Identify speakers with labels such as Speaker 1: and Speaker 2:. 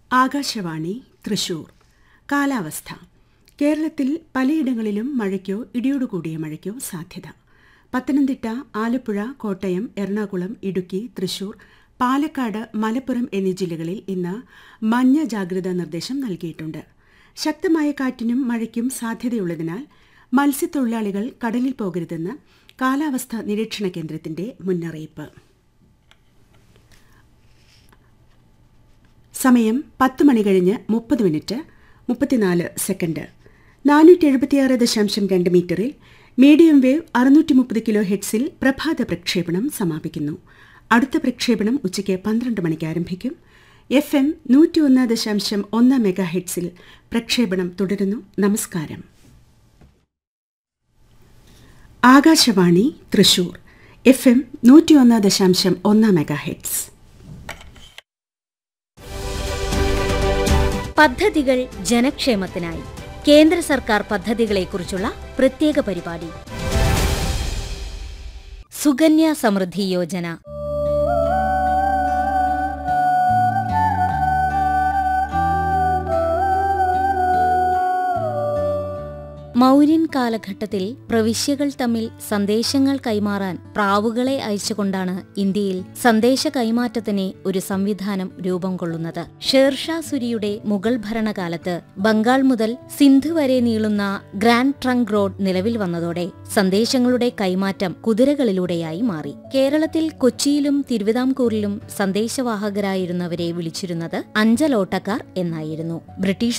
Speaker 1: ആകാശവാണി തൃശൂർ കാലാവസ്ഥ കേരളത്തിൽ പലയിടങ്ങളിലും മഴയ്ക്കോ ഇടിയോടുകൂടിയ മഴയ്ക്കോ സാധ്യത പത്തനംതിട്ട ആലപ്പുഴ കോട്ടയം എറണാകുളം ഇടുക്കി തൃശൂർ പാലക്കാട് മലപ്പുറം എന്നീ ജില്ലകളിൽ ഇന്ന് മഞ്ഞ ജാഗ്രതാ നിർദ്ദേശം നൽകിയിട്ടുണ്ട് ശക്തമായ കാറ്റിനും മഴയ്ക്കും സാധ്യതയുള്ളതിനാൽ മത്സ്യത്തൊഴിലാളികൾ കടലിൽ പോകരുതെന്ന് കാലാവസ്ഥാ നിരീക്ഷണ കേന്ദ്രത്തിന്റെ മുന്നറിയിപ്പ് സമയം പത്ത് മണി കഴിഞ്ഞ് മുപ്പത് മിനിറ്റ് മുപ്പത്തിനാല് സെക്കൻഡ് നാനൂറ്റി എഴുപത്തിയാറ് ദശാംശം രണ്ട് മീറ്ററിൽ മീഡിയം വേവ് അറുന്നൂറ്റി മുപ്പത് കിലോ ഹെഡ്സിൽ പ്രഭാത പ്രക്ഷേപണം സമാപിക്കുന്നു അടുത്ത പ്രക്ഷേപണം ഉച്ചയ്ക്ക് പന്ത്രണ്ട് മണിക്ക് ആരംഭിക്കും എഫ് എം നൂറ്റി ഒന്ന് ദശാംശം ഒന്ന് മെഗാ ഹെഡ്സിൽ പ്രക്ഷേപണം തുടരുന്നു നമസ്കാരം ആകാശവാണി തൃശൂർ എഫ് എം നൂറ്റി ഒന്ന് ദശാംശം ഒന്ന് മെഗാ ഹെഡ്സ്
Speaker 2: പദ്ധതികൾ ജനക്ഷേമത്തിനായി കേന്ദ്ര സർക്കാർ പദ്ധതികളെക്കുറിച്ചുള്ള പ്രത്യേക പരിപാടി സുകന്യ സമൃദ്ധി യോജന മൗര്യൻ കാലഘട്ടത്തിൽ പ്രവിശ്യകൾ തമ്മിൽ സന്ദേശങ്ങൾ കൈമാറാൻ പ്രാവുകളെ അയച്ചുകൊണ്ടാണ് ഇന്ത്യയിൽ സന്ദേശ കൈമാറ്റത്തിന് ഒരു സംവിധാനം രൂപം കൊള്ളുന്നത് ഷേർഷാ സുരിയുടെ മുഗൾ ഭരണകാലത്ത് ബംഗാൾ മുതൽ സിന്ധു വരെ നീളുന്ന ഗ്രാൻഡ് ട്രങ്ക് റോഡ് നിലവിൽ വന്നതോടെ സന്ദേശങ്ങളുടെ കൈമാറ്റം കുതിരകളിലൂടെയായി മാറി കേരളത്തിൽ കൊച്ചിയിലും തിരുവിതാംകൂറിലും സന്ദേശവാഹകരായിരുന്നവരെ വിളിച്ചിരുന്നത് അഞ്ചലോട്ടക്കാർ എന്നായിരുന്നു ബ്രിട്ടീഷ്